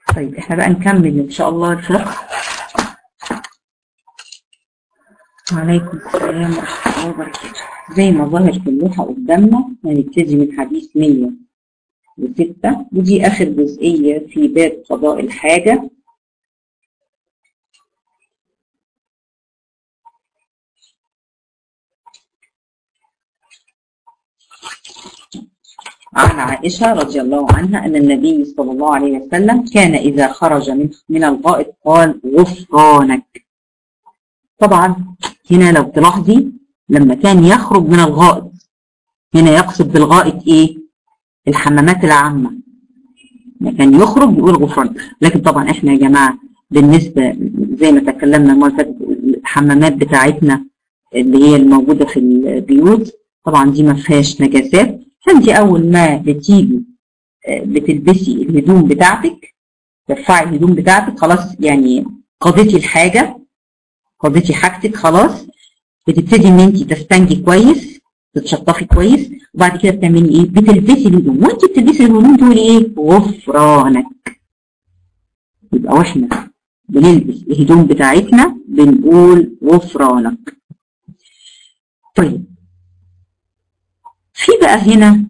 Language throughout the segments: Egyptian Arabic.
طيب احنا بقى نكمل ان شاء الله الفقه وعليكم السلام ورحمة الله وبركاته زي ما ظاهر في اللوحة قدامنا هنبتدي من حديث 106 ودي آخر جزئية في باب قضاء الحاجة عن عائشة رضي الله عنها أن النبي صلى الله عليه وسلم كان إذا خرج من من الغائط قال غفرانك طبعا هنا لو تلاحظي لما كان يخرج من الغائط هنا يقصد بالغائط إيه؟ الحمامات العامة لما كان يخرج يقول غفران لكن طبعا إحنا يا جماعة بالنسبة زي ما تكلمنا المرة اللي فاتت الحمامات بتاعتنا اللي هي الموجودة في البيوت طبعا دي ما فيهاش نجاسات فانت اول ما بتيجي بتلبسي الهدوم بتاعتك ترفعي الهدوم بتاعتك خلاص يعني قضيتي الحاجة قضيتي حاجتك خلاص بتبتدي ان انت تستنجي كويس تتشطفي كويس وبعد كده بتعملي ايه بتلبسي الهدوم وانت بتلبسي الهدوم تقولي ايه غفرانك يبقى واحنا بنلبس الهدوم بتاعتنا بنقول غفرانك طيب في بقى هنا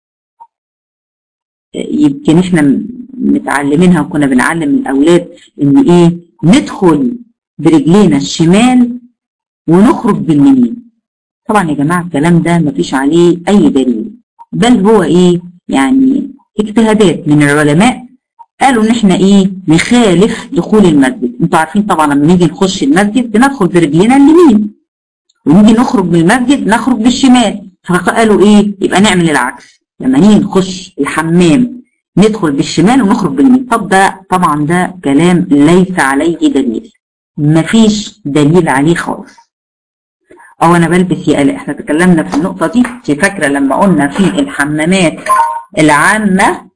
يمكن احنا متعلمينها وكنا بنعلم الاولاد ان ايه ندخل برجلينا الشمال ونخرج باليمين طبعا يا جماعه الكلام ده مفيش عليه اي دليل بل هو ايه يعني اجتهادات من العلماء قالوا ان احنا ايه نخالف دخول المسجد انتوا عارفين طبعا لما نيجي نخش المسجد بندخل برجلينا اليمين ونيجي نخرج من المسجد نخرج بالشمال فقالوا ايه يبقى نعمل العكس لما نيجي نخش الحمام ندخل بالشمال ونخرج باليمين طب ده طبعا ده كلام ليس عليه دليل مفيش دليل عليه خالص او انا بلبس يا احنا تكلمنا في النقطة دي في فاكرة لما قلنا في الحمامات العامة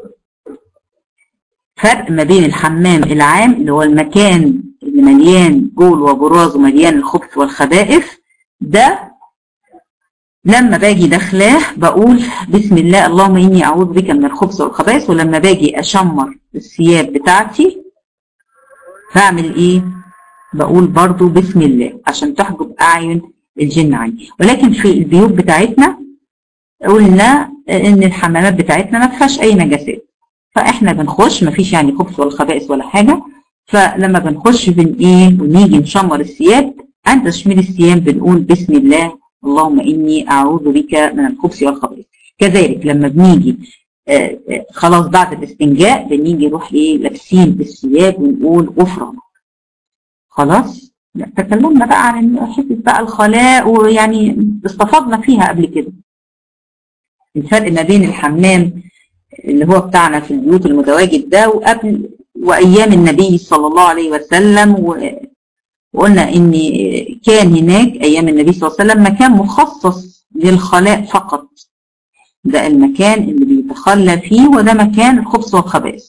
فرق ما بين الحمام العام اللي هو المكان اللي مليان بول وبراز ومليان الخبث والخبائث ده لما باجي داخلاه بقول بسم الله اللهم اني اعوذ بك من الخبث والخبائث ولما باجي اشمر الثياب بتاعتي بعمل ايه بقول برضو بسم الله عشان تحجب اعين الجن عني ولكن في البيوت بتاعتنا قلنا ان الحمامات بتاعتنا ما فيهاش اي نجاسات فاحنا بنخش ما فيش يعني خبث ولا خبائث ولا حاجه فلما بنخش بن ايه ونيجي نشمر الثياب عند تشمير الثياب بنقول بسم الله اللهم إني أعوذ بك من الخبث والخبائث كذلك لما بنيجي آآ آآ خلاص بعد الاستنجاء بنيجي نروح ايه لابسين الثياب ونقول غفرانك خلاص تكلمنا بقى عن حته بقى الخلاء ويعني استفضنا فيها قبل كده الفرق ما بين الحمام اللي هو بتاعنا في البيوت المتواجد ده وقبل وايام النبي صلى الله عليه وسلم و وقلنا ان كان هناك ايام النبي صلى الله عليه وسلم مكان مخصص للخلاء فقط ده المكان اللي بيتخلى فيه وده مكان الخبث والخبائث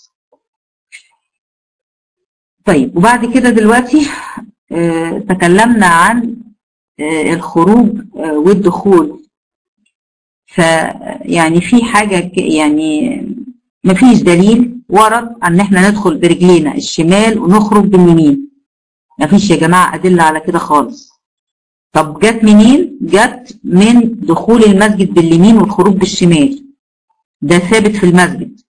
طيب وبعد كده دلوقتي آه تكلمنا عن آه الخروج آه والدخول فيعني في حاجة يعني مفيش دليل ورد ان احنا ندخل برجلينا الشمال ونخرج باليمين مفيش يا جماعة أدلة على كده خالص طب جت منين؟ جت من دخول المسجد باليمين والخروج بالشمال ده ثابت في المسجد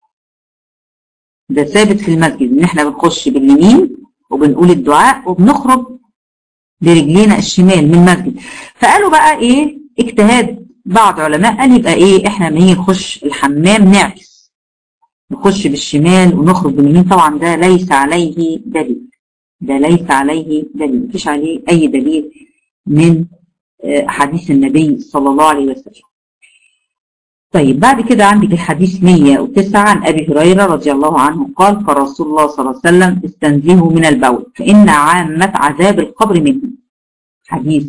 ده ثابت في المسجد ان احنا بنخش باليمين وبنقول الدعاء وبنخرج برجلينا الشمال من المسجد فقالوا بقى ايه اجتهاد بعض علماء قال يبقى ايه احنا لما نيجي نخش الحمام نعكس نخش بالشمال ونخرج باليمين طبعا ده ليس عليه دليل ده ليس عليه دليل مفيش عليه أي دليل من حديث النبي صلى الله عليه وسلم طيب بعد كده عندك الحديث 109 عن أبي هريرة رضي الله عنه قال قال رسول الله صلى الله عليه وسلم استنزهوا من البول فإن عامة عذاب القبر منه حديث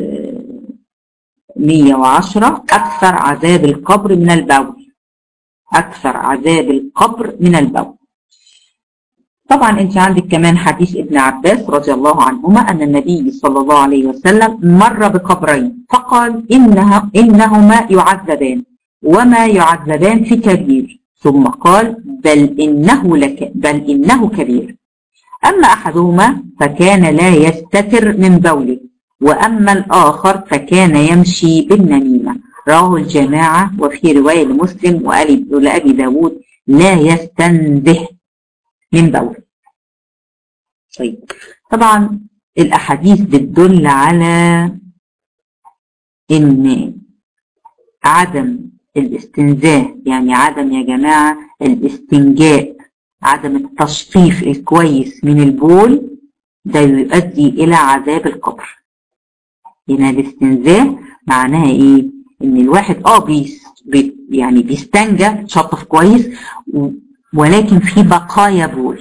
110 أكثر عذاب القبر من البول أكثر عذاب القبر من البول طبعا انت عندك كمان حديث ابن عباس رضي الله عنهما ان النبي صلى الله عليه وسلم مر بقبرين فقال انها انهما يعذبان وما يعذبان في كبير ثم قال بل إنه, لك بل إنه كبير أما أحدهما فكان لا يستتر من بوله وأما الآخر فكان يمشي بالنميمة رواه الجماعة وفي رواية لمسلم وقال لأبي داود لا يستنزه من بوله طيب طبعا الأحاديث بتدل على إن عدم الاستنزاه يعني عدم يا جماعة الاستنجاء عدم التشطيف الكويس من البول ده يؤدي إلى عذاب القبر هنا الاستنزاه معناها إيه؟ إن الواحد آه بيس بي يعني بيستنجى تشطف كويس ولكن في بقايا بول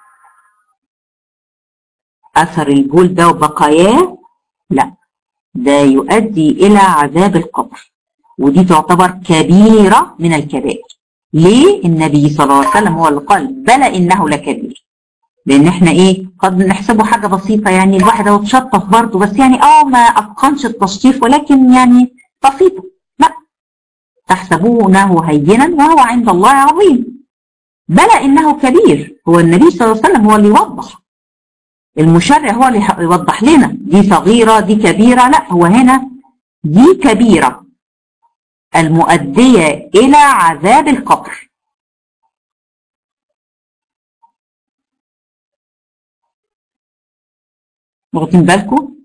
أثر البول ده وبقاياه لا ده يؤدي إلى عذاب القبر ودي تعتبر كبيرة من الكبائر ليه النبي صلى الله عليه وسلم هو اللي قال بلى إنه لكبير لأن احنا إيه قد نحسبه حاجة بسيطة يعني الواحد هو تشطف برضه بس يعني آه ما أتقنش التشطيف ولكن يعني بسيطة لا تحسبونه هينا وهو عند الله عظيم بلى إنه كبير هو النبي صلى الله عليه وسلم هو اللي يوضح المشرع هو اللي يوضح لنا دي صغيرة دي كبيرة لا هو هنا دي كبيرة المؤدية إلى عذاب القبر واخدين بالكم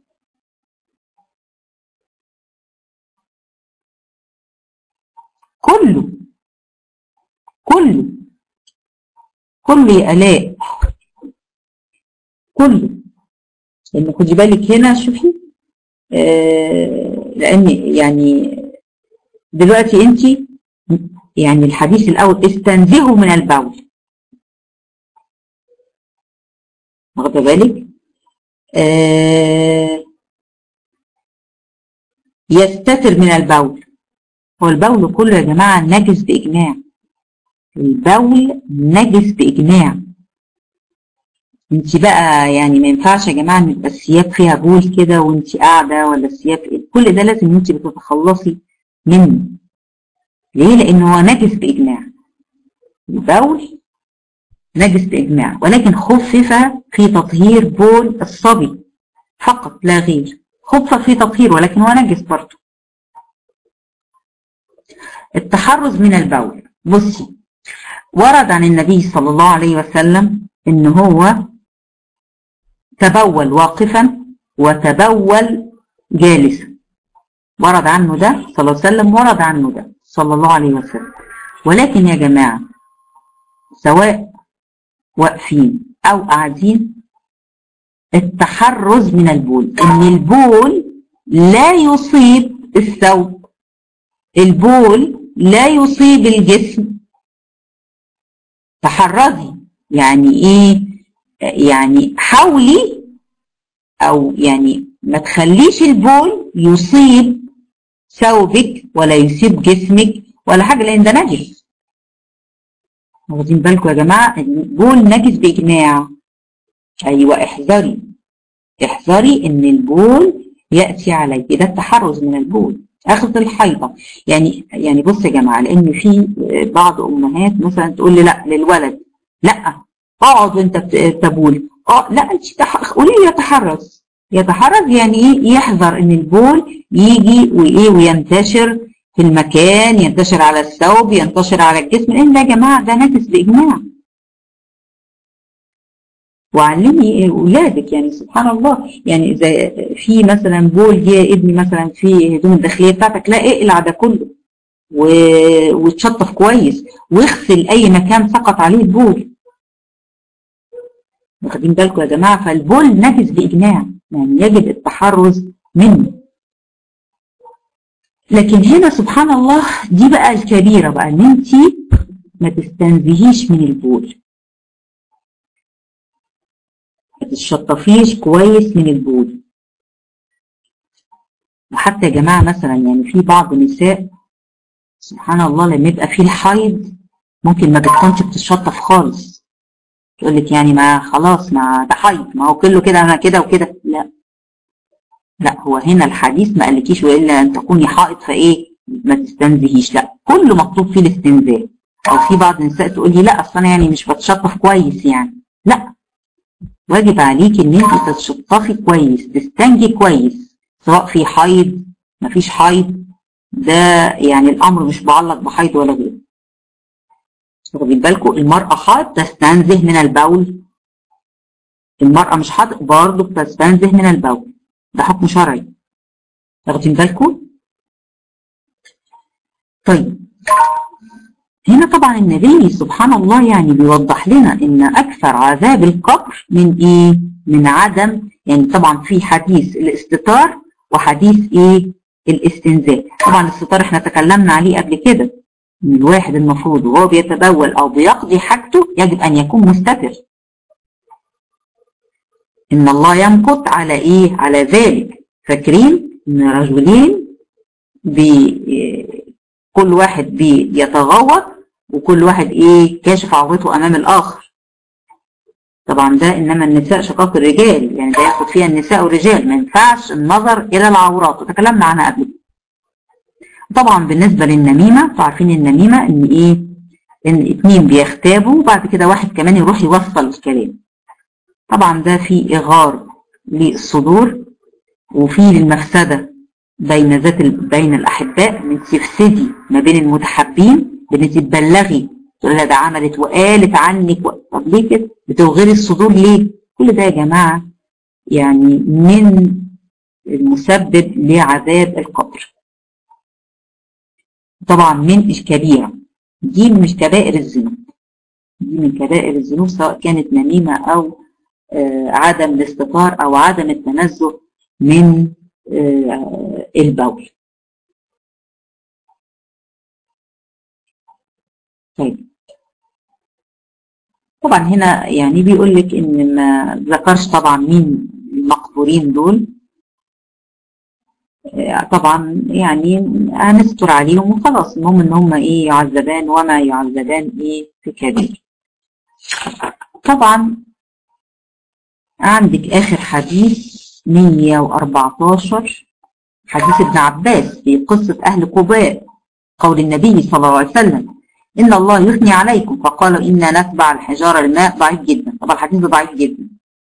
كله كله كله يا آلاء كله لان خدي بالك هنا شوفي آه لان يعني دلوقتي انت يعني الحديث الاول استنزهوا من البول واخده بالك آه يستتر من البول هو البول كله يا جماعه نجس باجماع البول نجس باجماع انت بقى يعني ما ينفعش يا جماعه ان يبقى الثياب فيها بول كده وانت قاعده ولا الثياب كل ده لازم انت بتتخلصي منه ليه لانه هو نجس باجماع البول نجس باجماع ولكن خفف في تطهير بول الصبي فقط لا غير خفف في تطهير ولكن هو نجس برضه التحرز من البول بصي ورد عن النبي صلى الله عليه وسلم ان هو تبول واقفا وتبول جالسا ورد عنه ده صلى الله عليه وسلم ورد عنه ده صلى الله عليه وسلم ولكن يا جماعة سواء واقفين أو قاعدين التحرز من البول إن البول لا يصيب الثوب البول لا يصيب الجسم تحرزي يعني ايه يعني حاولي او يعني ما تخليش البول يصيب ثوبك ولا يصيب جسمك ولا حاجه لان ده نجس واخدين بالكم يا جماعه البول نجس باجماع ايوه احذري احذري ان البول ياتي عليك ده التحرز من البول اخذ الحيضه يعني يعني بص يا جماعه لان في بعض امهات مثلا تقول لي لا للولد لا اقعد وانت تبول اه لا انت قولي لي يتحرز يتحرز يعني ايه يحذر ان البول يجي وايه وينتشر في المكان ينتشر على الثوب ينتشر على الجسم لان ده يا جماعه ده نجس باجماع وعلمي اولادك يعني سبحان الله يعني اذا في مثلا بول جه ابني مثلا في هدوم الداخليه بتاعتك لا اقلع ده كله و... وتشطف كويس واغسل اي مكان سقط عليه البول واخدين بالكم يا جماعه فالبول نجس باجماع يعني يجب التحرز منه لكن هنا سبحان الله دي بقى الكبيره بقى ان انت ما تستنزهيش من البول ما تشطفيش كويس من البول وحتى يا جماعه مثلا يعني في بعض النساء سبحان الله لما يبقى فيه الحيض ممكن ما بتكونش بتشطف خالص تقول لك يعني ما خلاص ما ده حيض ما هو كله كده انا كده وكده لا لا هو هنا الحديث ما قالكيش والا ان تكوني حائض فايه ما تستنزهيش لا كله مطلوب فيه الاستنزاه او في بعض النساء تقول لي لا اصل انا يعني مش بتشطف كويس يعني لا واجب عليك ان انت تتشطفي كويس تستنجي كويس سواء في حيض مفيش حيض ده يعني الامر مش معلق بحيض ولا غيره واخدين بالكم المرأة حائض تستنزه من البول المرأة مش حائض برضه بتستنزه من البول ده حكم شرعي واخدين بالكم طيب هنا طبعا النبي سبحان الله يعني بيوضح لنا ان اكثر عذاب القبر من ايه من عدم يعني طبعا في حديث الاستتار وحديث ايه الاستنزاء طبعا الاستتار احنا تكلمنا عليه قبل كده ان الواحد المفروض وهو بيتبول او بيقضي حاجته يجب ان يكون مستتر ان الله يمقت على ايه على ذلك فاكرين ان رجلين بي كل واحد بيتغوط وكل واحد ايه كاشف عورته امام الاخر طبعا ده انما النساء شقاق الرجال يعني ده ياخد فيها النساء والرجال ما ينفعش النظر الى العورات وتكلمنا عنها قبل طبعا بالنسبه للنميمه عارفين النميمه ان ايه ان اتنين بيختابوا وبعد كده واحد كمان يروح يوصل الكلام طبعا ده في اغار للصدور وفي للمفسده بين ذات بين الاحباء ان تفسدي ما بين المتحابين بان تبلغي تقول لها ده عملت وقالت عنك و... طب ليه كده؟ بتوغري الصدور ليه؟ كل ده يا جماعه يعني من المسبب لعذاب القبر. طبعا من الكبيره دي مش كبائر الذنوب. دي من كبائر الذنوب سواء كانت نميمه او آه عدم الاستطار او عدم التنزه من آه البول. طيب طبعا هنا يعني بيقول لك ان ما ذكرش طبعا مين المقبورين دول طبعا يعني هنستر عليهم وخلاص المهم ان هم ايه يعذبان وما يعذبان ايه في كبير طبعا عندك اخر حديث 114 حديث ابن عباس في قصة اهل قباء قول النبي صلى الله عليه وسلم إن الله يثني عليكم فقالوا إنا نتبع الحجارة الماء ضعيف جدا طبعا الحديث ده ضعيف جدا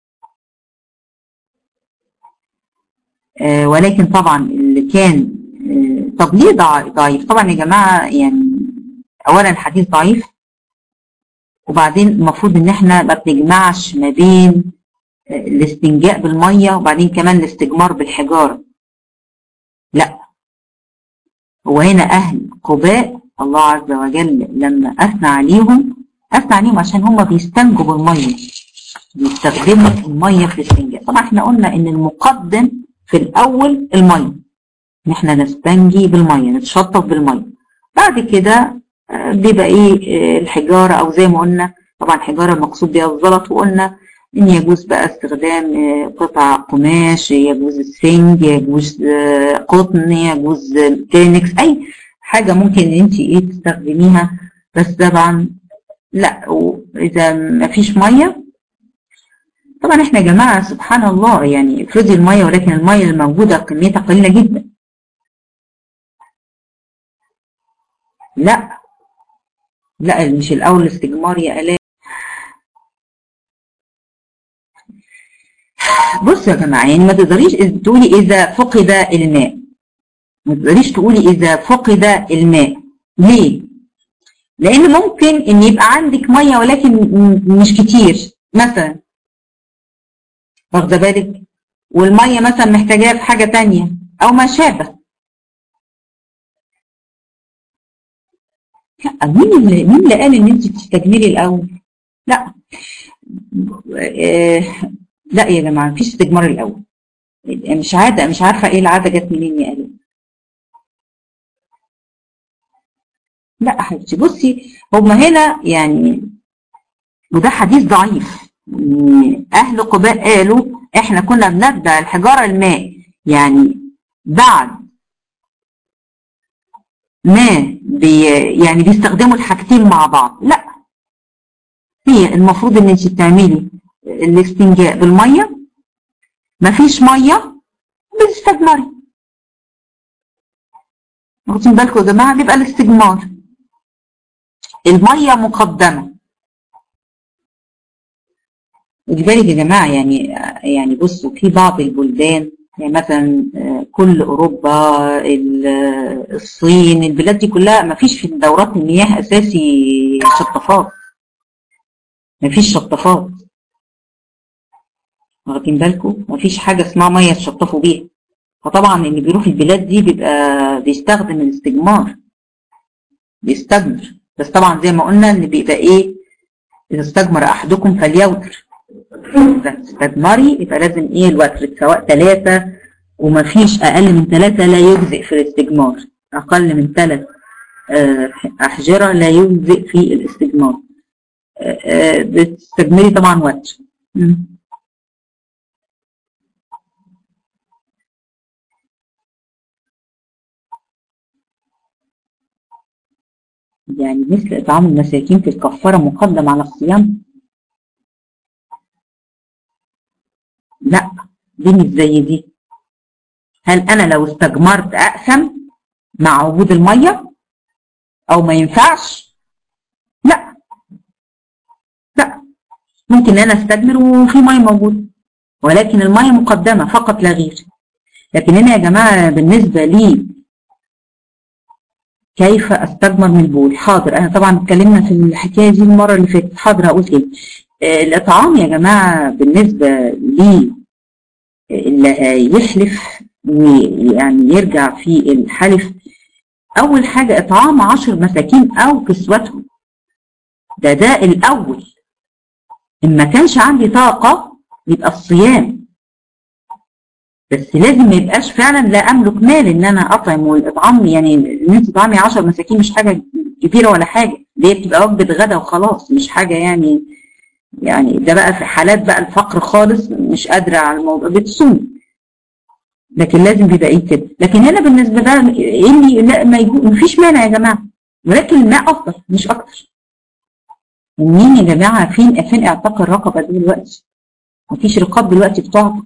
آه ولكن طبعا اللي كان آه طب ليه ضعيف طبعا يا جماعة يعني أولا الحديث ضعيف وبعدين المفروض إن إحنا ما بنجمعش ما بين آه الاستنجاء بالمية وبعدين كمان الاستجمار بالحجارة لا هو هنا أهل قباء الله عز وجل لما أثنى عليهم أثنى عليهم عشان هم بيستنجوا بالمية بيستخدموا المية في الاستنجاء طبعا احنا قلنا ان المقدم في الأول المية ان احنا نستنجي بالمية نتشطف بالمية بعد كده بيبقى ايه الحجارة او زي ما قلنا طبعا الحجارة المقصود بها الزلط وقلنا ان يجوز بقى استخدام قطع قماش يجوز السنج يجوز قطن يجوز كلينكس اي حاجة ممكن ان انت ايه تستخدميها بس طبعا لا واذا ما فيش مية طبعا احنا يا جماعة سبحان الله يعني افرضي المية ولكن المية الموجودة كميتها قليلة جدا لا لا مش الاول الاستجمار يا الاء بصوا يا جماعة يعني ما تقدريش تقولي اذا فقد الماء ما تقدريش تقولي إذا فقد الماء ليه؟ لأن ممكن إن يبقى عندك مية ولكن مش كتير مثلا واخدة بالك؟ والمية مثلا محتاجاها في حاجة تانية أو ما شابه لا مين اللي مين اللي قال إن أنت تستجملي الأول؟ لا آه لا يا جماعة مفيش استجمار الأول مش عادة مش عارفة إيه العادة جت منين يا قالت لا حبيبتي بصي هما هنا يعني وده حديث ضعيف اهل قباء قالوا احنا كنا بنبدا الحجاره الماء يعني بعد ما بي يعني بيستخدموا الحاجتين مع بعض لا هي المفروض ان انت تعملي الاستنجاء بالميه مفيش ميه بتستجمري واخدين بالكم يا جماعه بيبقى الاستجمار المية مقدمة بالك يا جماعة يعني يعني بصوا في بعض البلدان يعني مثلا كل أوروبا الصين البلاد دي كلها ما فيش في دورات المياه أساسي شطافات ما فيش شطافات واخدين بالكم ما فيش حاجة اسمها مية تشطفوا بيها فطبعا اللي بيروح البلاد دي بيبقى بيستخدم الاستجمار بيستجمر بس طبعا زي ما قلنا ان بيبقى ايه اذا استجمر احدكم فليوتر تستجمري يبقى لازم ايه الوتر سواء ثلاثة ومفيش اقل من ثلاثة لا يجزئ في الاستجمار اقل من ثلاث احجرة لا يجزئ في الاستجمار بتستجمري طبعا وتر يعني مثل إطعام المساكين في الكفارة مقدم على الصيام لا دي مش زي دي هل أنا لو استجمرت أقسم مع وجود المية أو ما ينفعش لا لا ممكن أنا استجمر وفي مية موجودة ولكن المية مقدمة فقط لا غير لكن هنا يا جماعة بالنسبة لي كيف استجمر من البول حاضر انا طبعا اتكلمنا في الحكايه دي المره اللي فاتت حاضر هقول كده الاطعام يا جماعه بالنسبه لي اللي يحلف ويعني يرجع في الحلف اول حاجه اطعام عشر مساكين او كسوتهم ده ده الاول ان ما كانش عندي طاقه يبقى الصيام بس لازم ما يبقاش فعلا لا املك مال ان انا اطعم والاطعام يعني ان انت تطعمي 10 مساكين مش حاجه كبيره ولا حاجه دي بتبقى وجبه غدا وخلاص مش حاجه يعني يعني ده بقى في حالات بقى الفقر خالص مش قادره على الموضوع بتصوم لكن لازم بيبقى ايه كده لكن هنا بالنسبه ده ايه اللي لا ما فيش مانع يا جماعه ولكن الماء افضل مش اكتر مين يا جماعه فين فين اعتاق الرقبه دلوقتي مفيش رقاب دلوقتي بتعتق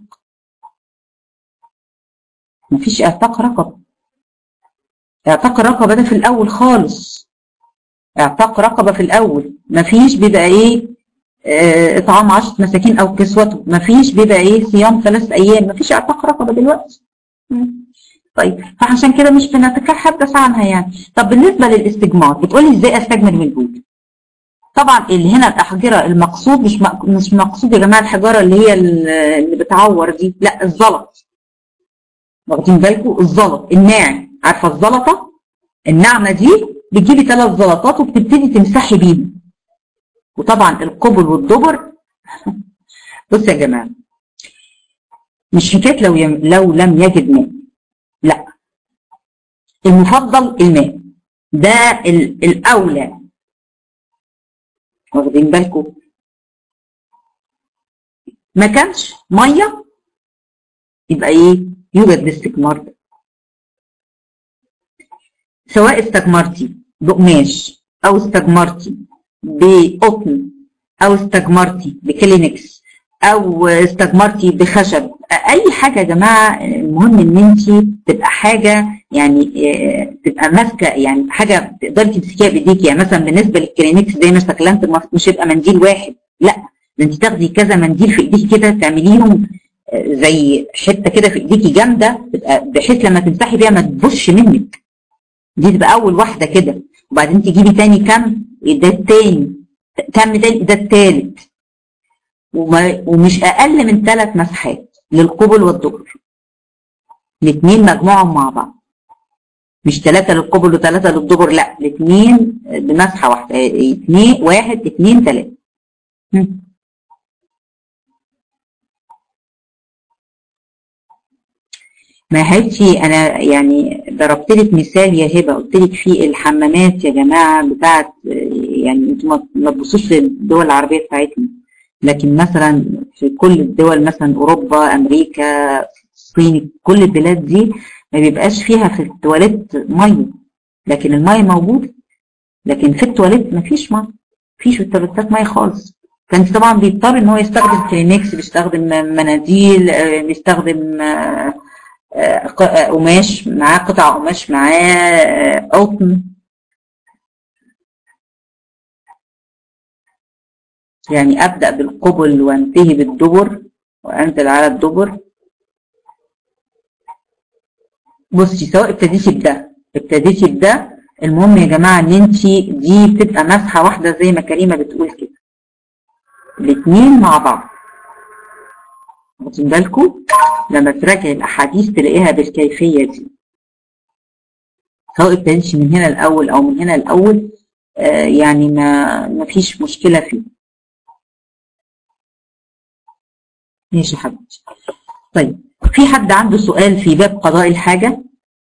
مفيش اعتاق رقبة اعتاق الرقبة ده في الأول خالص اعتاق رقبة في الأول مفيش بيبقى إيه اه إطعام عشرة مساكين أو كسوته مفيش بيبقى إيه صيام ثلاث أيام مفيش اعتاق رقبة دلوقتي طيب فعشان كده مش بنتحدث عنها يعني طب بالنسبة للاستجمار بتقولي إزاي أستجمر من البول طبعا اللي هنا الأحجرة المقصود مش مش مقصود يا جماعة الحجارة اللي هي اللي بتعور دي لا الزلط واخدين بالكم الزلط الناعم عارفه الزلطه الناعمه دي بتجيبي ثلاث زلطات وبتبتدي تمسحي بيهم وطبعا القبل والدبر بصوا يا جماعه مش حكايه لو يم... لو لم يجد ماء لا المفضل الماء ده ال... الاولى واخدين بالكم ما كانش ميه يبقى ايه يوجد الاستجمار ده سواء استجمرتي بقماش او استجمرتي بقطن او استجمرتي بكلينكس او استجمرتي بخشب اي حاجه يا جماعه المهم ان انت تبقى حاجه يعني تبقى ماسكه يعني حاجه تقدري تمسكيها بايديكي يعني مثلا بالنسبه للكلينكس زي ما استخدمت مش يبقى منديل واحد لا ده انت تاخدي كذا منديل في ايديكي كده تعمليهم زي حته كده في ايديكي جامده بحيث لما تمسحي بيها ما تبصش منك دي تبقى اول واحده كده وبعدين تجيبي تاني كم ده التاني كم تاني ده التالت ومش اقل من ثلاث مسحات للقبل والدبر الاثنين مجموعهم مع بعض مش ثلاثة للقبل وثلاثة للدبر لا الاثنين بمسحة واحدة اثنين واحد اثنين ثلاثة ما يا حبيبتي انا يعني ضربت لك مثال يا هبه قلت لك في الحمامات يا جماعه بتاعت يعني انتوا ما تبصوش للدول العربيه بتاعتنا لكن مثلا في كل الدول مثلا اوروبا امريكا الصين كل البلاد دي ما بيبقاش فيها في التواليت ميه لكن الميه موجوده لكن في التواليت ما فيش ميه فيش في التواليتات ميه خالص فانت طبعا بيضطر ان هو يستخدم كلينكس بيستخدم مناديل بيستخدم قماش معاه قطع قماش معاه قطن يعني أبدأ بالقبل وانتهي بالدبر وأنزل على الدبر بصي سواء ابتديتي بده ابتديتي بده المهم يا جماعة ان انت دي بتبقى مسحة واحدة زي ما كريمة بتقول كده الاتنين مع بعض واخدين بالكم لما تراجعي الاحاديث تلاقيها بالكيفية دي سواء ابتديتي من هنا الاول او من هنا الاول آه يعني ما ما فيش مشكلة فيه ماشي يا حبيبتي طيب في حد عنده سؤال في باب قضاء الحاجة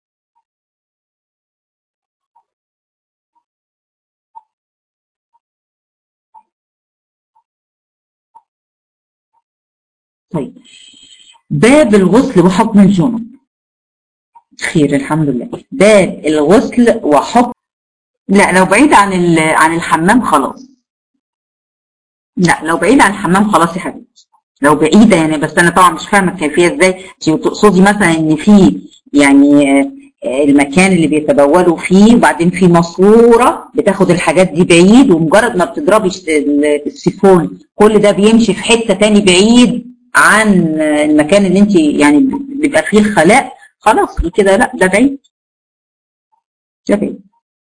طيب باب الغسل وحكم الجنب خير الحمد لله باب الغسل وحكم لا لو بعيد عن عن الحمام خلاص لا لو بعيد عن الحمام خلاص يا حبيبتي لو بعيده يعني بس انا طبعا مش فاهمه الكيفيه ازاي انت تقصدي مثلا ان في يعني المكان اللي بيتبولوا فيه وبعدين في ماسوره بتاخد الحاجات دي بعيد ومجرد ما بتضربي السيفون كل ده بيمشي في حته تاني بعيد عن المكان اللي انت يعني بيبقى فيه الخلاء خلاص دي كده لا ده بعيد ده بعيد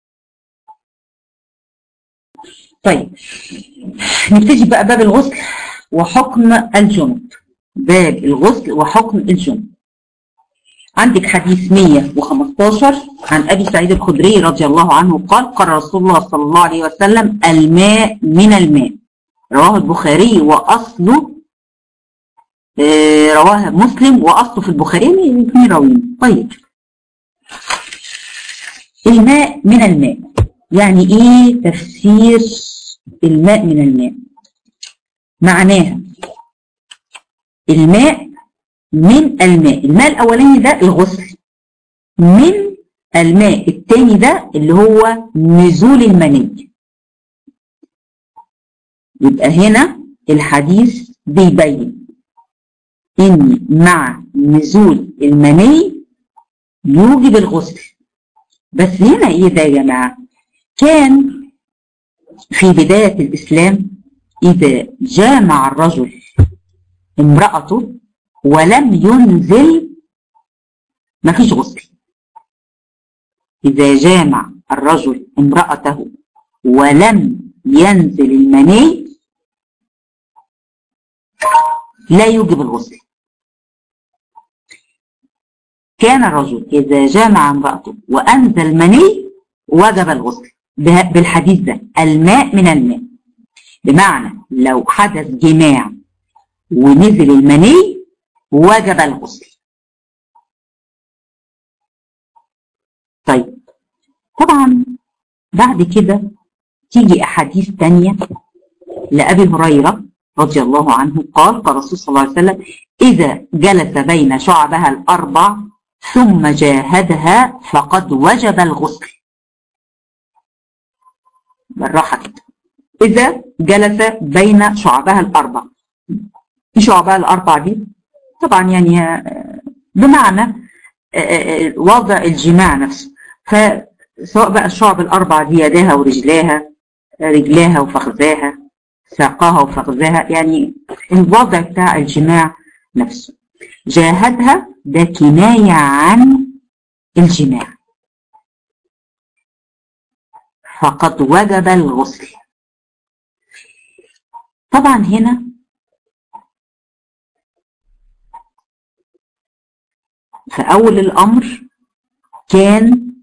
طيب نبتدي بقى باب الغسل وحكم الجنب باب الغسل وحكم الجنب عندك حديث 115 عن ابي سعيد الخدري رضي الله عنه قال قال رسول الله صلى الله عليه وسلم الماء من الماء رواه البخاري واصله رواه مسلم واصله في البخاري الاثنين راويين طيب الماء من الماء يعني ايه تفسير الماء من الماء معناها الماء من الماء الماء الاولاني ده الغسل من الماء الثاني ده اللي هو نزول المني يبقى هنا الحديث بيبين ان مع نزول المني يوجب الغسل بس هنا ايه ده يا جماعه كان في بدايه الاسلام اذا جامع الرجل امراته ولم ينزل ما فيش غسل اذا جامع الرجل امراته ولم ينزل المني لا يوجب الغسل كان الرجل إذا جامع امرأته وأنزل مني وجب الغسل بالحديث ده الماء من الماء بمعنى لو حدث جماع ونزل المني وجب الغسل طيب طبعا بعد كده تيجي أحاديث تانية لأبي هريرة رضي الله عنه قال قال الرسول صلى الله عليه وسلم إذا جلس بين شعبها الأربع ثم جاهدها فقد وجب الغسل بالراحة كده إذا جلس بين شعبها الأربع شعبها الأربع دي طبعا يعني بمعنى وضع الجماع نفسه فسواء بقى الشعب الأربع دي يداها ورجلاها رجلاها وفخذاها ساقاها وفخذاها يعني الوضع بتاع الجماع نفسه جاهدها ده كناية عن الجماع فقد وجب الغسل طبعا هنا في أول الأمر كان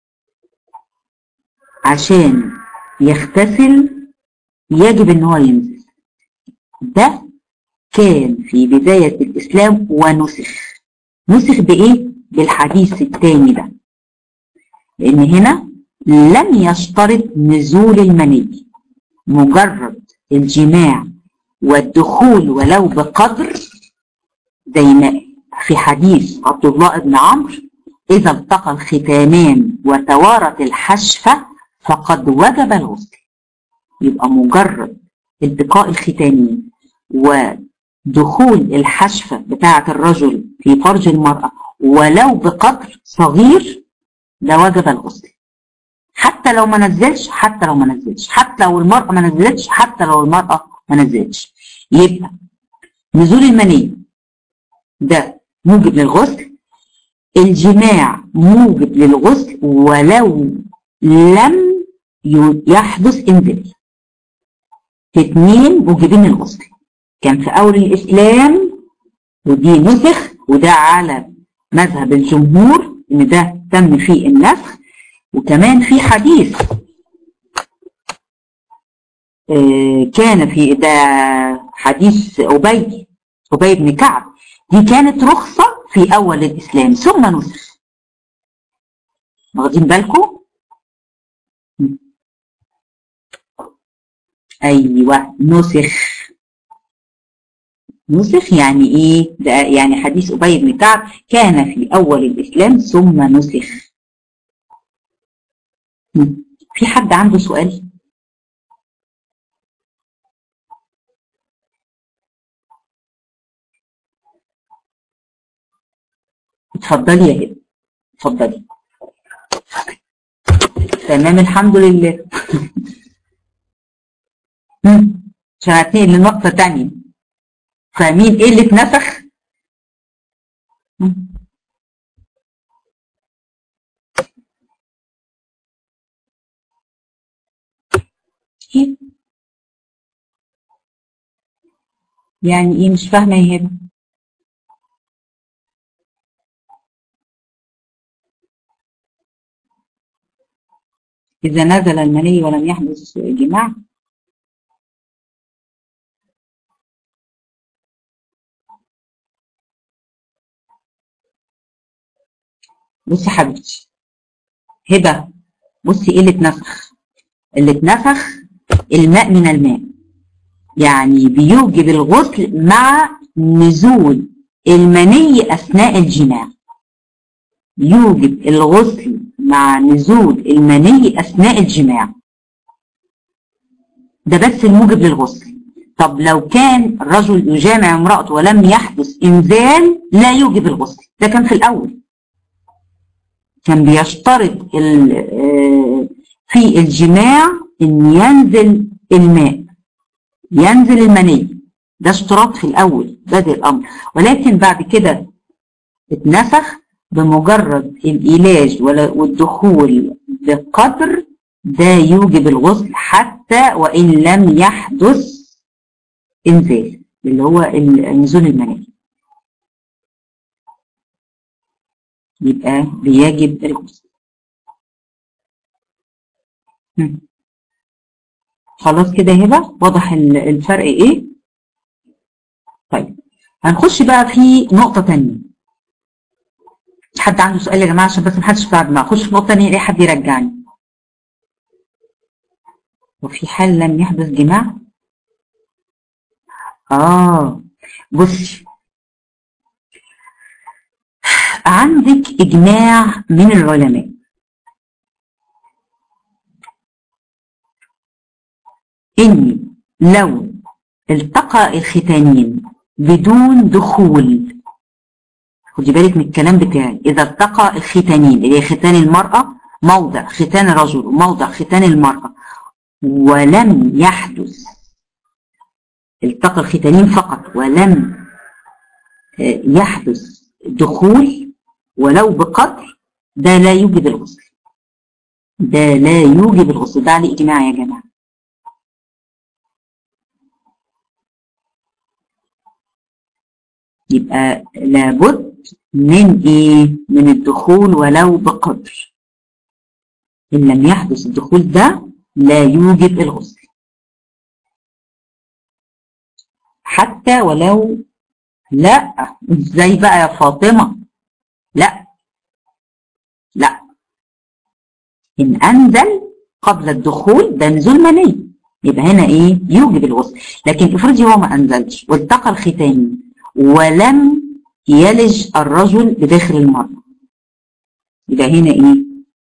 عشان يغتسل يجب ان هو ينزل ده كان في بداية الإسلام ونسخ نسخ بإيه؟ بالحديث الثاني ده لأن هنا لم يشترط نزول المني مجرد الجماع والدخول ولو بقدر زي ما في حديث عبد الله بن عمرو إذا التقى الختانان وتوارت الحشفة فقد وجب الغسل يبقى مجرد التقاء الختانين ودخول الحشفة بتاعة الرجل في فرج المرأة ولو بقدر صغير ده وجب الغسل حتى لو ما نزلش حتى لو ما نزلش حتى لو المرأة ما نزلتش حتى لو المرأة ما نزلتش يبقى نزول المني ده موجب للغسل الجماع موجب للغسل ولو لم يحدث انزال اثنين موجبين للغسل كان في اول الاسلام ودي نسخ وده على مذهب الجمهور ان ده تم فيه النسخ وكمان في حديث آه كان في ده حديث أبي أبي بن كعب دي كانت رخصة في أول الإسلام ثم نسخ واخدين بالكم؟ أيوة نسخ نسخ يعني إيه؟ ده يعني حديث أبي بن كعب كان في أول الإسلام ثم نسخ في حد عنده سؤال؟ اتفضلي يا هبه اتفضلي تمام الحمد لله عشان هتنقل لنقطة تانية فاهمين ايه اللي اتنسخ؟ ايه؟ يعني ايه مش فاهمة يا هبه؟ إذا نزل المني ولم يحدث جماع بصي حبيبتي هبة بصي ايه اللي اتنفخ اللي اتنفخ الماء من الماء يعني بيوجب الغسل مع نزول المني أثناء الجماع يوجب الغسل مع نزول المني أثناء الجماع ده بس الموجب للغسل طب لو كان الرجل يجامع امرأته ولم يحدث إنزال لا يوجب الغسل ده كان في الأول كان بيشترط في الجماع ان ينزل الماء ينزل المني ده اشتراط في الأول بدء الأمر ولكن بعد كده اتنسخ بمجرد العلاج والدخول بقدر ده يوجب الغسل حتى وإن لم يحدث إنزال اللي هو نزول المني يبقى بيجب الغسل خلاص كده هبة واضح الفرق ايه طيب هنخش بقى في نقطة تانية حد عنده سؤال يا جماعة عشان بس محدش بعد ما اخش في نقطة تانية الاقي حد يرجعني وفي حال لم يحدث جماع اه بصي عندك إجماع من العلماء إن لو التقى الختانين بدون دخول خدي بالك من الكلام بتاعي إذا التقى الختانين اللي هي ختان المرأة موضع ختان الرجل وموضع ختان المرأة ولم يحدث التقى الختانين فقط ولم يحدث دخول ولو بقدر ده لا يوجب الغسل ده لا يوجب الغسل ده عليه اجماع يا جماعه يبقى لابد من ايه من الدخول ولو بقدر ان لم يحدث الدخول ده لا يوجب الغسل حتى ولو لا ازاي بقى يا فاطمه لا لا إن أنزل قبل الدخول ده نزول مني يبقى هنا إيه يوجب الغسل لكن افرضي هو ما أنزلش والتقى الختان ولم يلج الرجل بداخل المرأة يبقى هنا إيه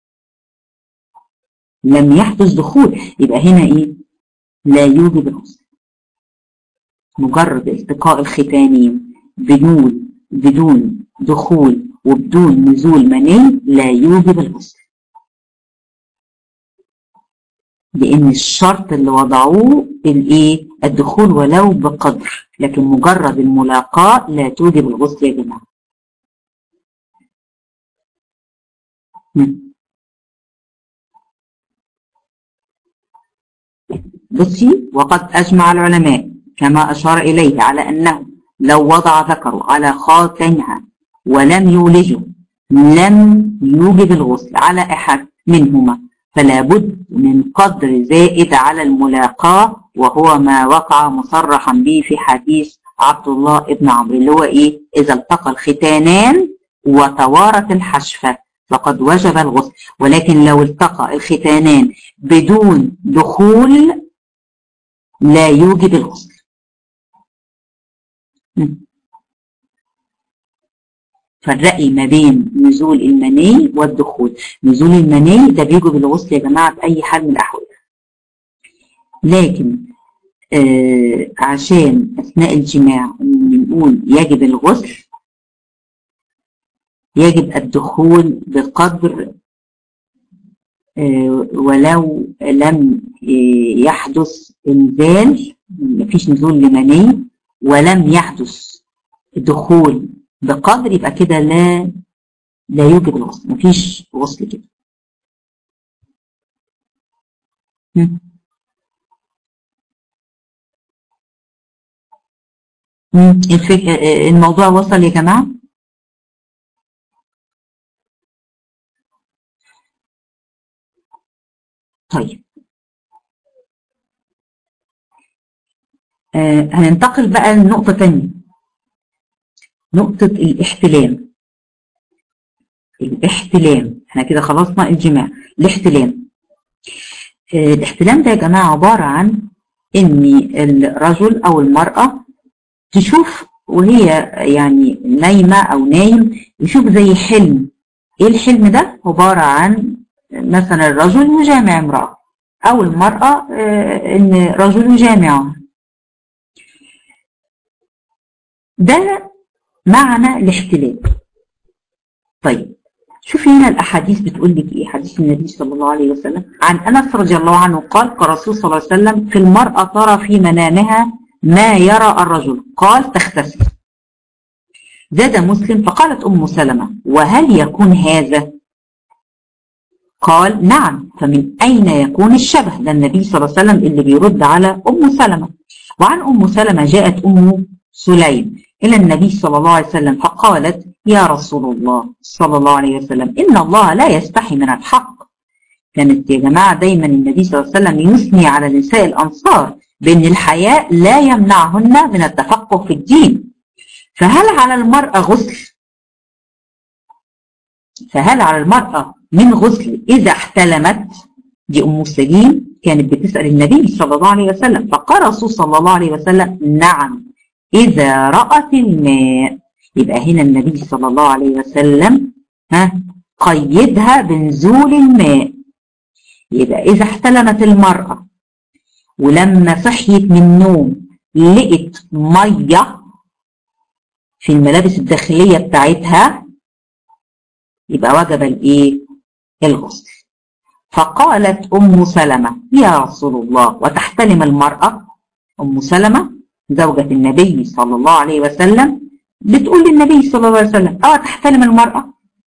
لم يحدث دخول يبقى هنا إيه لا يوجب الغسل مجرد التقاء الختانين بدون بدون دخول وبدون نزول مني لا يوجب الغسل لان الشرط اللي وضعوه الايه الدخول ولو بقدر لكن مجرد الملاقاة لا توجب الغسل يا جماعة بصي وقد أجمع العلماء كما أشار إليه على أنه لو وضع ذكره على خاتمها ولم يولجه لم يوجب الغسل على أحد منهما فلا بد من قدر زائد على الملاقاة وهو ما وقع مصرحا به في حديث عبد الله ابن عمرو اللي هو ايه اذا التقى الختانان وتوارت الحشفة فقد وجب الغسل ولكن لو التقى الختانان بدون دخول لا يوجب الغسل فرقي ما بين نزول المني والدخول نزول المني ده بيجب الغسل يا جماعة بأي حال من الأحوال لكن آه عشان أثناء الجماع نقول يجب الغسل يجب الدخول بقدر آه ولو لم آه يحدث انزال مفيش نزول لمني ولم يحدث دخول بقدر يبقى كده لا لا يوجب الغسل مفيش غسل كده الموضوع وصل يا جماعة طيب آه هننتقل بقى لنقطة تانية نقطة الاحتلام الاحتلام احنا كده خلصنا الجماع الاحتلام آه الاحتلام ده يا جماعة عبارة عن ان الرجل او المرأة تشوف وهي يعني نايمة او نايم يشوف زي حلم ايه الحلم ده عبارة عن مثلا الرجل يجامع امرأة او المرأة آه ان رجل يجامعها ده معنى الاحتلال طيب شوفي هنا الاحاديث بتقول لك ايه حديث النبي صلى الله عليه وسلم عن انس رضي الله عنه قال كرسول صلى الله عليه وسلم في المرأة ترى في منامها ما يرى الرجل قال تغتسل زاد مسلم فقالت ام سلمة وهل يكون هذا قال نعم فمن اين يكون الشبه ده النبي صلى الله عليه وسلم اللي بيرد على ام سلمة وعن ام سلمة جاءت ام سليم إلى النبي صلى الله عليه وسلم فقالت يا رسول الله صلى الله عليه وسلم إن الله لا يستحي من الحق كانت يا جماعة دايما النبي صلى الله عليه وسلم يثني على نساء الأنصار بأن الحياء لا يمنعهن من التفقه في الدين فهل على المرأة غسل فهل على المرأة من غسل إذا احتلمت دي أم سليم كانت بتسأل النبي صلى الله عليه وسلم فقال رسول صلى الله عليه وسلم نعم إذا رأت الماء يبقى هنا النبي صلى الله عليه وسلم ها قيدها بنزول الماء يبقى إذا احتلمت المرأة ولما صحيت من النوم لقت مية في الملابس الداخلية بتاعتها يبقى وجب الايه الغسل فقالت أم سلمة يا رسول الله وتحتلم المرأة أم سلمة زوجة النبي صلى الله عليه وسلم بتقول للنبي صلى الله عليه وسلم اه تحتلم المرأة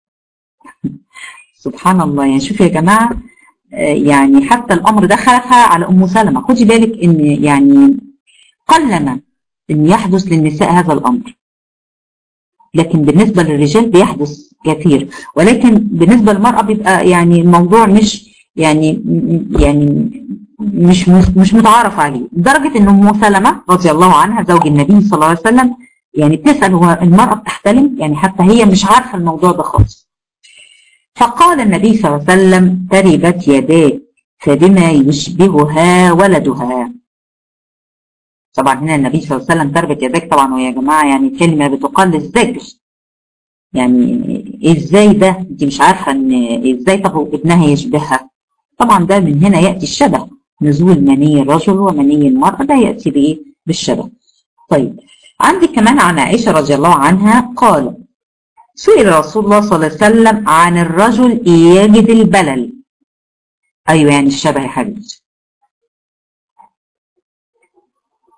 سبحان الله يعني شوف يا جماعة يعني حتى الأمر ده خلفها على أم سلمة خدي بالك إن يعني قلما إن يحدث للنساء هذا الأمر لكن بالنسبة للرجال بيحدث كثير ولكن بالنسبة للمرأة بيبقى يعني الموضوع مش يعني يعني مش مش متعارف عليه لدرجة ان ام سلمة رضي الله عنها زوج النبي صلى الله عليه وسلم يعني بتسأل هو المرأة بتحتلم يعني حتى هي مش عارفة الموضوع ده خالص فقال النبي صلى الله عليه وسلم تربت يداك فبما يشبهها ولدها طبعا هنا النبي صلى الله عليه وسلم تربت يداك طبعا ويا جماعة يعني كلمة بتقال الذكر يعني ازاي ده انت مش عارفة ان ازاي طب ابنها يشبهها طبعا ده من هنا يأتي الشبه نزول مني الرجل ومني المرأة ده يأتي بإيه بالشبه طيب عندك كمان عن عائشة رضي الله عنها قال سئل رسول الله صلى الله عليه وسلم عن الرجل يجد البلل أيوة يعني الشبه يا حبيبتي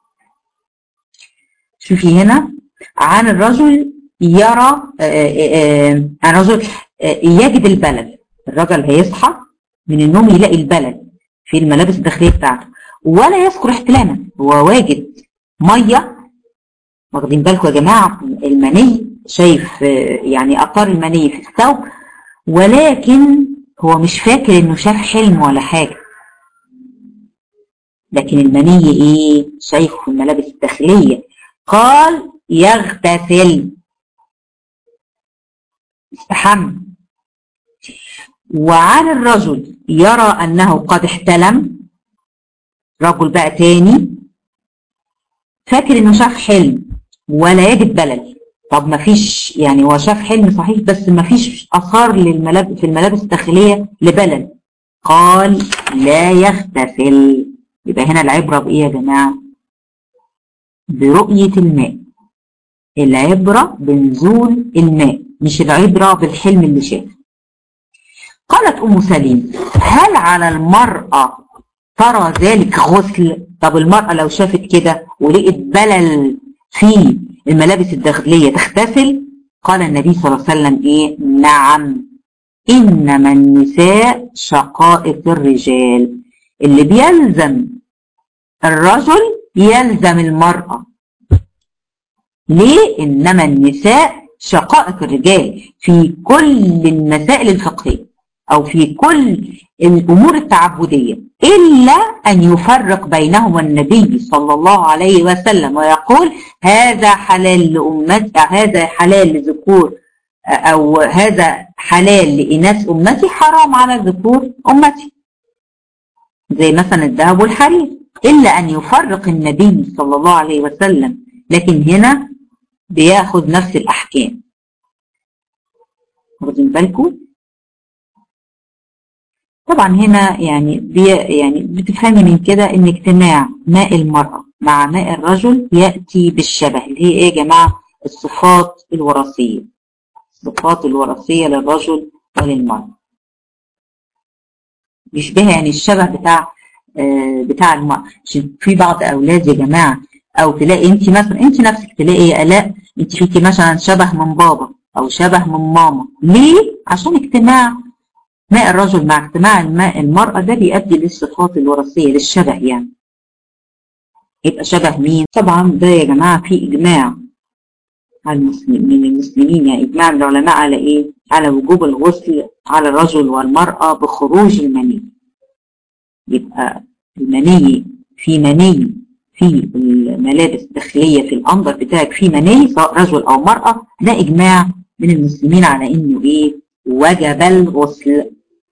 شوفي هنا عن الرجل يرى عن الرجل يجد البلل الرجل هيصحى من النوم يلاقي البلل في الملابس الداخليه بتاعته ولا يذكر احتلاما هو واجد ميه واخدين بالكم يا جماعه المني شايف يعني اثار المني في الثوب ولكن هو مش فاكر انه شاف حلم ولا حاجه لكن المني ايه شايفه في الملابس الداخليه قال يغتسل استحمى وعن الرجل يرى انه قد احتلم رجل بقى تاني فاكر انه شاف حلم ولا يجد بلل طب ما فيش يعني هو شاف حلم صحيح بس ما فيش اثار للملابس في الملابس الداخليه لبلل قال لا يغتسل يبقى هنا العبره بايه يا جماعه برؤيه الماء العبره بنزول الماء مش العبره بالحلم اللي شافه قالت ام سليم هل على المراه ترى ذلك غسل طب المراه لو شافت كده ولقيت بلل في الملابس الداخلية تغتسل قال النبي صلى الله عليه وسلم ايه نعم انما النساء شقائق الرجال اللي بيلزم الرجل يلزم المرأة ليه انما النساء شقائق الرجال في كل المسائل الفقهية او في كل الامور التعبدية الا ان يفرق بينهما النبي صلى الله عليه وسلم ويقول هذا حلال لأمتي هذا حلال لذكور او هذا حلال لإناث امتي حرام على ذكور امتي زي مثلا الذهب والحرير الا ان يفرق النبي صلى الله عليه وسلم لكن هنا بياخد نفس الاحكام واخدين بالكم طبعا هنا يعني بي يعني بتفهمي من كده ان اجتماع ماء المرأة مع ماء الرجل يأتي بالشبه اللي هي ايه يا جماعة الصفات الوراثية الصفات الوراثية للرجل وللمرأة بيشبه يعني الشبه بتاع آه بتاع المرأة في بعض اولاد يا جماعة او تلاقي انت مثلا انت نفسك تلاقي يا الاء انت فيكي مثلا شبه من بابا او شبه من ماما ليه عشان اجتماع ماء الرجل مع اجتماع الماء المرأة ده بيؤدي للصفات الوراثية للشبه يعني يبقى شبه مين؟ طبعا ده يا جماعة في إجماع على المسلمين من المسلمين يعني إجماع العلماء على إيه؟ على وجوب الغسل على الرجل والمرأة بخروج المني يبقى المني في مني في الملابس الداخلية في الأنظر بتاعك في مني سواء رجل أو مرأة ده إجماع من المسلمين على إنه إيه؟ وجب الغسل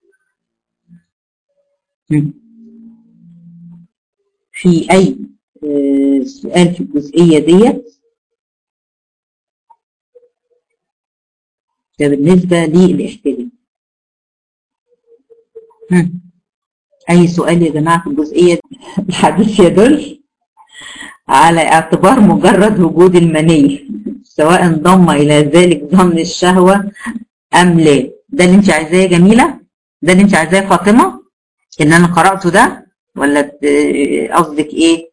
في أي سؤال في الجزئية ديت ده بالنسبة للاحتلال أي سؤال يا جماعة في الجزئية دي الحديث يدل على اعتبار مجرد وجود المني سواء انضم إلى ذلك ضمن الشهوة أم لا ده اللي انت عايزاه يا جميلة ده اللي انت عايزاه يا فاطمة ان انا قرأته ده ولا قصدك ايه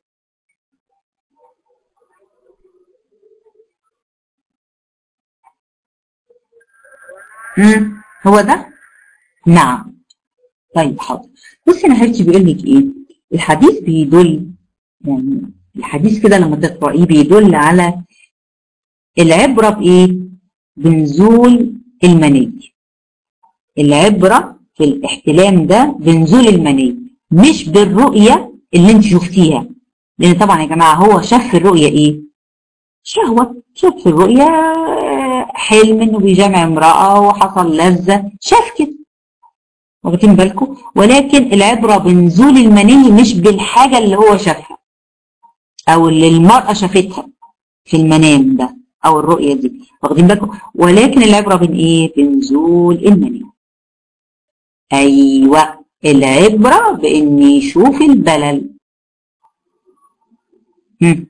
مم. هو ده نعم طيب حاضر بصي انا حبيبتي بيقول لك ايه الحديث بيدل يعني الحديث كده لما تقرأيه بيدل على العبرة بايه بنزول المني العبرة في الاحتلام ده بنزول المني مش بالرؤية اللي انت شفتيها لان طبعا يا جماعة هو شاف في الرؤية ايه شهوة شاف في الرؤية حلم انه بيجمع امرأة وحصل لذة شاف كده واخدين بالكم ولكن العبرة بنزول المني مش بالحاجة اللي هو شافها او اللي المرأة شافتها في المنام ده او الرؤية دي واخدين بالكم ولكن العبرة بين ايه بنزول المني ايوه العبرة بان يشوف البلل هم.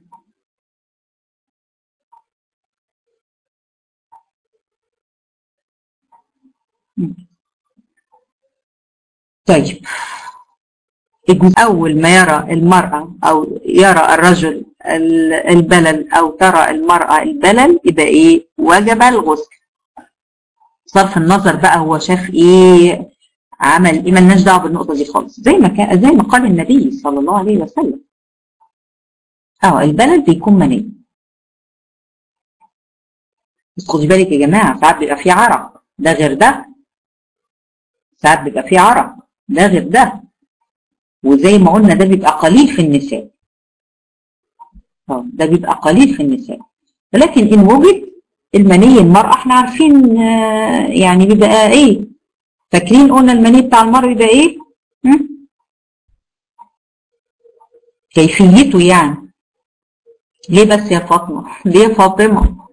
طيب الجزء أول ما يرى المرأة أو يرى الرجل البلل او ترى المرأة البلل يبقى ايه وجب الغسل صرف النظر بقى هو شاف ايه عمل ايه ملناش دعوه بالنقطه دي خالص زي ما كان زي ما قال النبي صلى الله عليه وسلم اه البلل بيكون مني بس خدي بالك يا جماعه ساعات بيبقى فيه عرق ده غير ده ساعات بيبقى فيه عرق ده غير ده وزي ما قلنا ده بيبقى قليل في النساء اه ده بيبقى قليل في النساء ولكن ان وجد المني المرأة احنا عارفين يعني بيبقى ايه فاكرين قلنا المني بتاع المرأة بيبقى ايه كيفيته يعني ليه بس يا فاطمة ليه يا فاطمة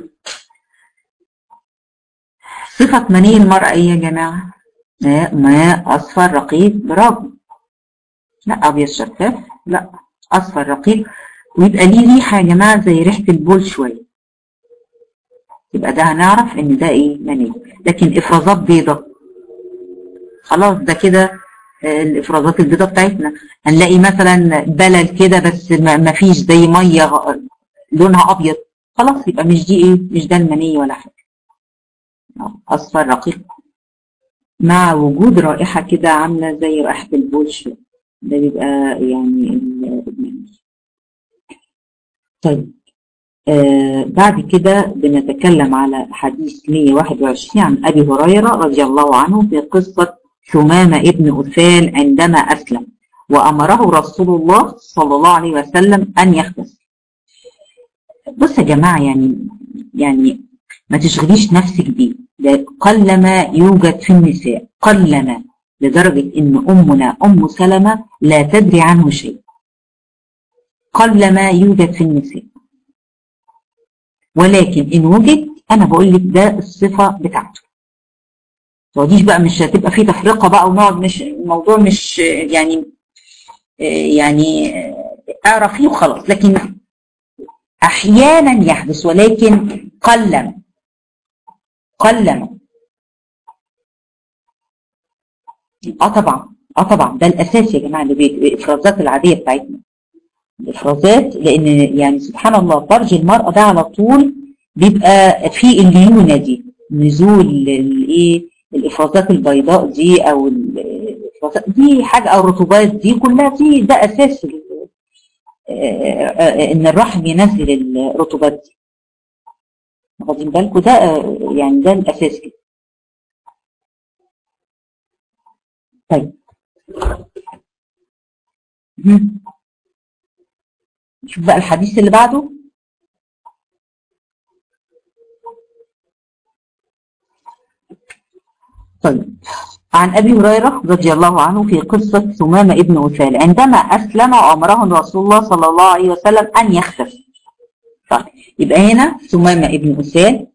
صفة مني المرأة ايه يا جماعة ماء ماء اصفر رقيق برافو لا ابيض شفاف لا اصفر رقيق ويبقى ليه ريحة يا جماعة زي ريحة البول شوية يبقى ده هنعرف ان ده ايه مني لكن افرازات بيضة خلاص ده كده الافرازات البيضة بتاعتنا هنلاقي مثلا بلل كده بس ما فيش زي مية لونها ابيض خلاص يبقى مش دي ايه مش ده المني ولا حاجة اصفر رقيق مع وجود رائحة كده عاملة زي رائحة البول شوية ده بيبقى يعني المني طيب آه بعد كده بنتكلم على حديث 121 عن أبي هريرة رضي الله عنه في قصة ثمامة ابن أثال عندما أسلم وأمره رسول الله صلى الله عليه وسلم أن يغتسل بص يا جماعة يعني يعني ما تشغليش نفسك بيه ده قلما يوجد في النساء قلما لدرجة إن أمنا أم سلمة لا تدري عنه شيء قلما يوجد في النساء ولكن إن وجد أنا بقول لك ده الصفة بتاعته تقعديش بقى مش هتبقى في تفرقة بقى ونقعد مش الموضوع مش يعني يعني اعرفيه وخلاص لكن أحيانا يحدث ولكن قلما قلما اه طبعا اه طبعا ده الاساس يا جماعه اللي الافرازات العاديه بتاعتنا الافرازات لان يعني سبحان الله فرج المراه ده على طول بيبقى فيه الليونه دي نزول الايه الافرازات البيضاء دي او الافرازات دي حاجه او الرطوبات دي كلها دي ده اساس ان الرحم ينزل الرطوبات دي واخدين بالكم ده يعني ده الاساس كده طيب شوف بقى الحديث اللي بعده طيب عن أبي هريرة رضي الله عنه في قصة ثمامة ابن أثال عندما أسلم وأمره رسول الله صلى الله عليه وسلم أن يختفي طيب يبقى هنا ثمامة ابن أثال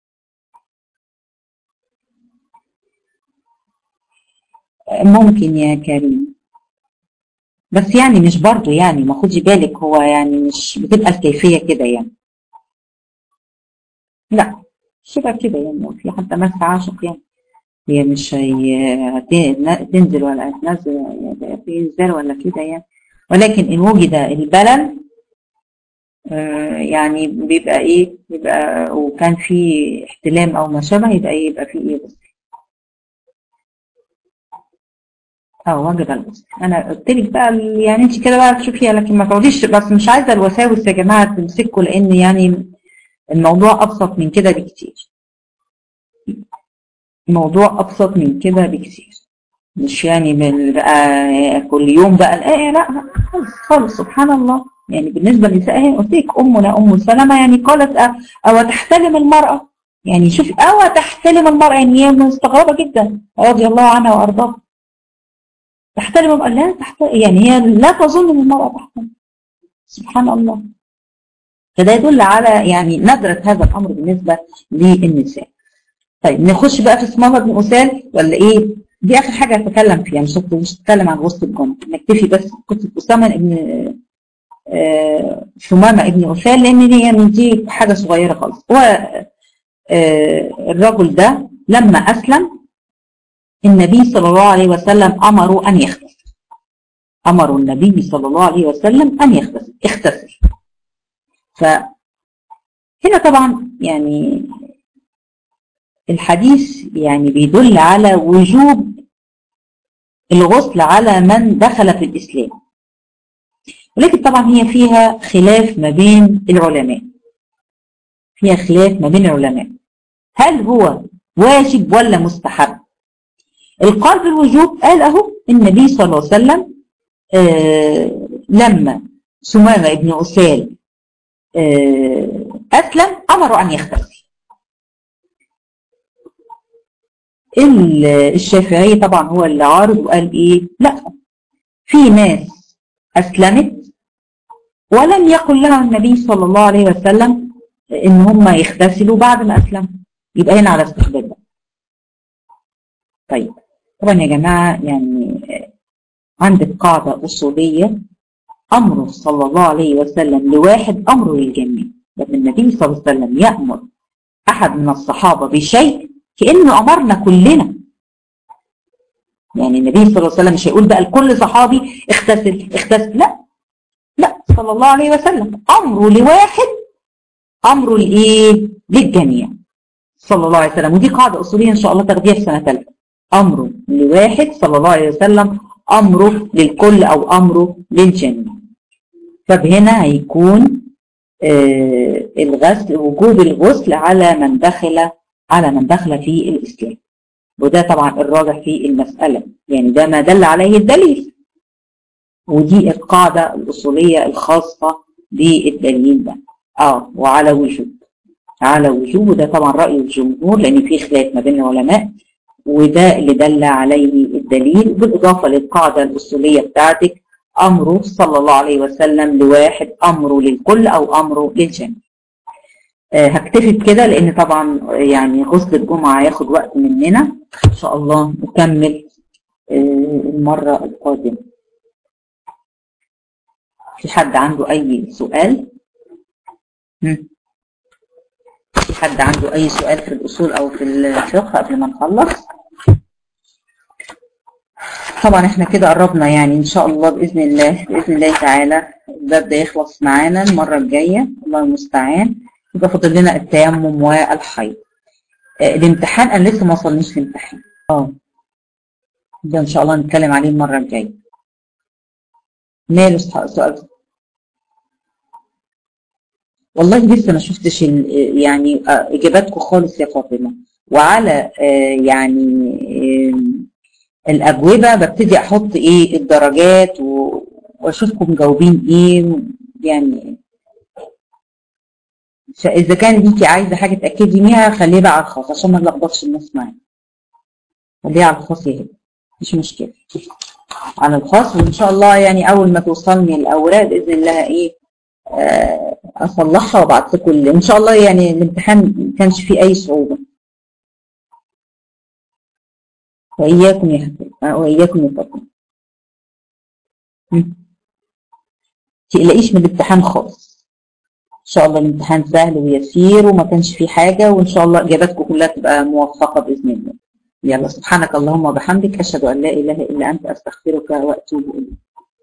ممكن يا كريم بس يعني مش برضو يعني ما خدي بالك هو يعني مش بتبقى الكيفية كده يعني لا مش تبقى كده يعني في حتى مس عاشق يعني هي مش هي تنزل ولا هتنزل في انزال ولا كده يعني ولكن ان وجد البلل آه يعني بيبقى ايه بيبقى وكان في احتلام او ما شابه يبقى ايه يبقى في ايه بس اه واجب الغسل انا قلت لك بقى يعني انت كده بقى تشوفيها لكن ما تقعديش بس مش عايزه الوساوس يا جماعه تمسكوا لان يعني الموضوع ابسط من كده بكتير الموضوع ابسط من كده بكتير مش يعني من بقى كل يوم بقى ايه لا خالص خالص سبحان الله يعني بالنسبه للنساء هي قلت لك امنا ام سلمه يعني قالت او تحتلم المراه يعني شوف او تحتلم المراه يعني هي مستغربه جدا رضي الله عنها وارضاها تحترم لا تحترم يعني هي لا تظن ان المرأة تحترم سبحان الله فده يدل على يعني ندرة هذا الأمر بالنسبة للنساء طيب نخش بقى في اسمها بن أسال ولا إيه دي آخر حاجة هتكلم فيها مش مش هتكلم عن وسط الجمل نكتفي بس قصة أسامة ابن آه ثمامة ابن أسال لأن هي من دي حاجة صغيرة خالص هو آه الرجل ده لما أسلم النبي صلى الله عليه وسلم أمروا أن يغتسل أمروا النبي صلى الله عليه وسلم أن يغتسل اغتسل فهنا طبعا يعني الحديث يعني بيدل على وجوب الغسل على من دخل في الإسلام ولكن طبعا هي فيها خلاف ما بين العلماء فيها خلاف ما بين العلماء هل هو واجب ولا مستحب القال بالوجوب قال اهو النبي صلى الله عليه وسلم آه لما سمامة ابن أسال آه أسلم أمروا أن يغتسل الشافعي طبعا هو اللي عارض وقال ايه لا في ناس اسلمت ولم يقل لها النبي صلى الله عليه وسلم ان هم يغتسلوا بعد ما اسلموا يبقى هنا على استحباب ده طيب طبعا يا جماعه يعني عندك قاعده اصوليه امره صلى الله عليه وسلم لواحد امره للجميع لما النبي صلى الله عليه وسلم يامر احد من الصحابه بشيء كانه امرنا كلنا يعني النبي صلى الله عليه وسلم مش هيقول بقى لكل صحابي اغتسل اغتسل لا لا صلى الله عليه وسلم امره لواحد امره لايه للجميع صلى الله عليه وسلم ودي قاعده اصوليه ان شاء الله تاخديها في سنه ثالثه امره لواحد صلى الله عليه وسلم امره للكل او امره للجميع فهنا هيكون آه الغسل وجوب الغسل على من دخل على من دخل في الاسلام وده طبعا الراجح في المساله يعني ده ما دل عليه الدليل ودي القاعده الاصوليه الخاصه بالدليل ده اه وعلى وجوب على وجوب وده طبعا راي الجمهور لان في خلاف ما بين العلماء وده اللي دل عليه الدليل بالاضافه للقاعده الاصوليه بتاعتك امره صلى الله عليه وسلم لواحد امره للكل او امره للجميع آه هكتفي بكده لان طبعا يعني غسل الجمعه هياخد وقت مننا ان شاء الله نكمل آه المره القادمه في حد عنده اي سؤال في حد عنده اي سؤال في الاصول او في الفقه قبل ما نخلص طبعا احنا كده قربنا يعني ان شاء الله باذن الله باذن الله تعالى الباب ده يخلص معانا المره الجايه الله المستعان يبقى فاضل لنا التيمم والحيض آه الامتحان انا لسه ما وصلنيش الامتحان اه ده ان شاء الله نتكلم عليه المره الجايه ماله سؤال والله لسه ما شفتش يعني اجاباتكم خالص يا فاطمه وعلى يعني الاجوبه ببتدي احط ايه الدرجات واشوفكم مجاوبين ايه يعني اذا كان ليكي عايزه حاجه تاكدي بيها خليها بقى على الخاص عشان ما نلخبطش الناس معايا خليها على الخاص يا مش مشكله على الخاص وان شاء الله يعني اول ما توصلني الاوراق باذن الله ايه اصلحها وابعت لكم ان شاء الله يعني الامتحان ما كانش فيه اي صعوبه واياكم يا حبيبي واياكم يا فاطمه تقلقيش من الامتحان خالص ان شاء الله الامتحان سهل ويسير وما كانش فيه حاجه وان شاء الله اجاباتكم كلها تبقى موفقه باذن الله يلا سبحانك اللهم وبحمدك اشهد ان لا اله الا انت استغفرك واتوب اليك